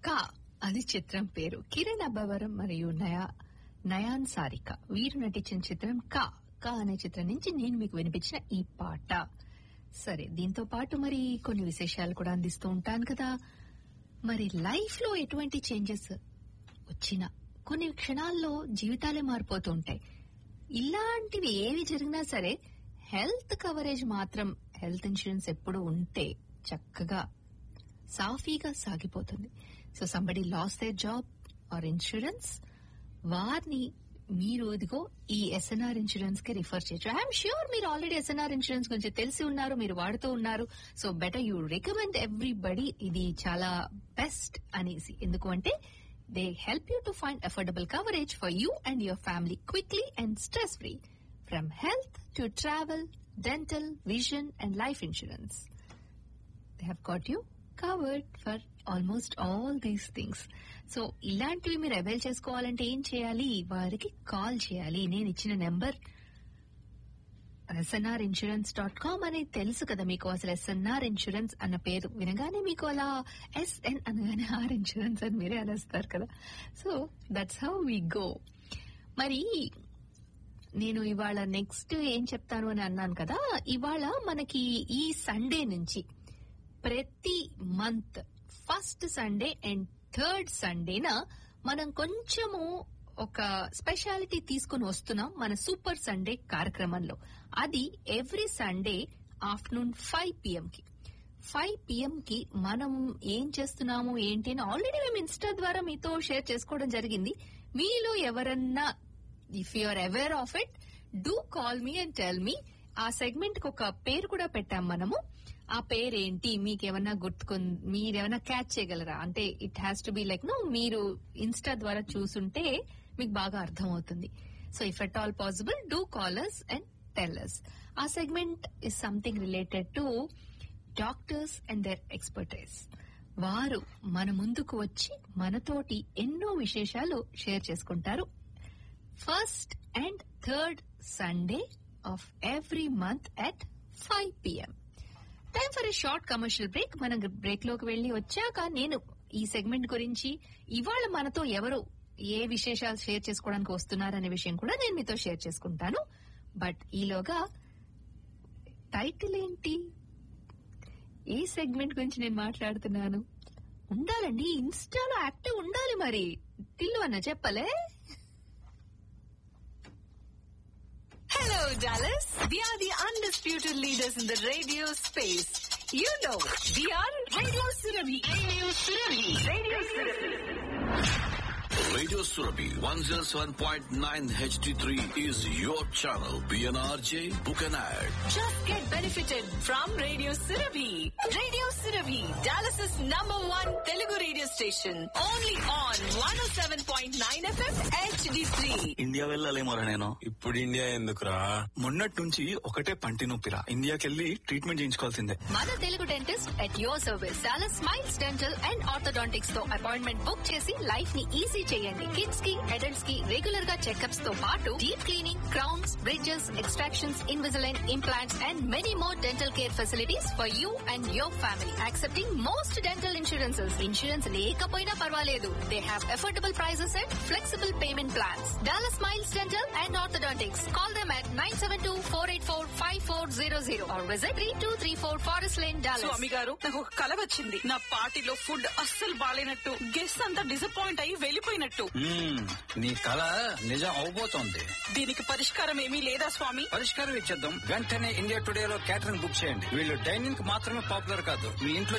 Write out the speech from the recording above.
కా అది చిత్రం పేరు కిరణ్ అబ్బవరం మరియు నయా నయాన్ సారిక వీరు నటించిన చిత్రం కా కా అనే చిత్రం నుంచి నేను మీకు వినిపించిన ఈ పాట సరే దీంతో పాటు మరి కొన్ని విశేషాలు కూడా అందిస్తూ ఉంటాను కదా మరి లైఫ్ లో ఎటువంటి చేంజెస్ వచ్చినా కొన్ని క్షణాల్లో జీవితాలే మారిపోతూ ఉంటాయి ఇలాంటివి ఏవి జరిగినా సరే హెల్త్ కవరేజ్ మాత్రం హెల్త్ ఇన్సూరెన్స్ ఎప్పుడు ఉంటే చక్కగా సాఫీగా సాగిపోతుంది so somebody lose their job or insurance వారిని మీరు ఇదిగో ఈ ఎస్ఎన్ఆర్ ఇన్సూరెన్స్ కి రిఫర్ చేయొచ్చు ఐఎమ్ ష్యూర్ మీరు ఆల్రెడీ ఎస్ఎన్ఆర్ ఇన్సూరెన్స్ గురించి తెలిసి ఉన్నారు మీరు వాడుతూ ఉన్నారు so better you recommend everybody ఇది చాలా బెస్ట్ అనేసి ఎందుకు అంటే they help you to find affordable coverage for you and your family quickly and stress free from health to travel dental vision and life insurance they have got you covered for almost all these things so ఇలాంటివి మీరు avail చేసుకోవాలంటే ఏం చేయాలి వారికి call చేయాలి నేను ఇచ్చిన number SNR insurance dot com అనేది తెలుసు కదా మీకు అసలు ఎస్ఎన్ఆర్ ఇన్సూరెన్స్ అన్న పేరు వినగానే మీకు అలా ఎస్ఎన్ అనగానే ఆర్ ఇన్సూరెన్స్ అని మీరే అనేస్తారు కదా so that's how we go మరి నేను ఇవాళ నెక్స్ట్ ఏం చెప్తాను అని అన్నాను కదా ఇవాళ మనకి ఈ సండే నుంచి ప్రతి month first Sunday and third సండేన మనం కొంచెము ఒక స్పెషాలిటీ తీసుకుని వస్తున్నాం మన సూపర్ సండే కార్యక్రమంలో అది every Sunday afternoon five PM కి ఫైవ్ పిఎం కి మనం ఏం చేస్తున్నాము ఏంటి అని ఆల్రెడీ మేము ఇన్స్టా ద్వారా మీతో షేర్ చేసుకోవడం జరిగింది మీలో ఎవరన్నా if you are aware of it do call me and tell me ఆ సెగ్మెంట్ కి ఒక పేరు కూడా పెట్టాం మనము ఆ పేరేంటి మీకేమన్నా గుర్తుకు మీరేమన్నా క్యాచ్ చేయగలరా అంటే it has to be like no మీరు ఇన్స్టా ద్వారా చూసుంటే మీకు బాగా అర్థమవుతుంది so if at all possible do call us and tell us ఆ segment is something related to doctors and their expertise వారు మన ముందుకు వచ్చి మనతోటి ఎన్నో విశేషాలు షేర్ చేసుకుంటారు first and third Sunday of every month at five PM time for a short commercial break మనం బ్రేక్ లోకి వెళ్లి వచ్చాక నేను ఈ సెగ్మెంట్ గురించి ఇవాళ మనతో ఎవరు ఏ విశేషాలు షేర్ చేసుకోవడానికి వస్తున్నారనే విషయం కూడా నేను మీతో షేర్ చేసుకుంటాను బట్ ఈలోగా టైటిల్ ఏంటి ఏ సెగ్మెంట్ గురించి నేను మాట్లాడుతున్నాను ఉండాలండి ఇన్స్టాలో యాక్టివ్ ఉండాలి మరి టిల్లు అన్న చెప్పలే Hello, Dallas. We are the undisputed leaders in the radio space. You know, we are Radio Surabhi. Radio Surabhi. Radio Surabhi. Radio Surabhi 107.9 HD3 is your channel. PNRJ, book an ad. Just get benefited from Radio Surabhi. Radio Surabhi, Dallas's number one Telugu radio station. Only on 107.9 FM HD3. India వెళ్ళాలేమోరా నేను ఇప్పుడు India ఎందుకురా మొన్నటి నుంచి ఒకటే పంటి నొప్పిరా ఇండియాకెళ్ళి treatment చేయించుకోవాల్సిందే మన Telugu dentist at your service చాలా స్మైల్స్ డెంటల్ అండ్ ఆర్థోడాంటిక్స్ తో అపాయింట్మెంట్ బుక్ చేసి లైఫ్ ని ఈజీ చేయండి కిడ్స్ కి అడల్ట్స్ కి రెగ్యులర్ గా చెకప్స్ తో పాటు deep cleaning crowns bridges extractions Invisalign implants and many more dental care facilities for you and your family accepting most dental insurances insurance లేకపోయినా పర్వాలేదు they have affordable prices and flexible payment plans dollar smiles dental and orthodontics call them at nine seven two four eight four five four zero zero or visit three two three four forest lane dollar Swami garu నాకు ఒక కల వచ్చింది నా పార్టీలో food అస్సలు బాలేనట్టు guest అంతా disappoint అయ్యి వెళ్ళిపోయినట్టు మ్మ్. నీ కళ నిజం అవబోతోంది దీనికి పరిష్కారం ఏమీ లేదా స్వామి పరిష్కారం ఇచ్చేద్దాం వెంటనే ఇండియా టుడే లో క్యాటరింగ్ బుక్ చేయండి వీళ్ళు డైనింగ్ కి మాత్రమే పాపులర్ కాదు మీ ఇంట్లో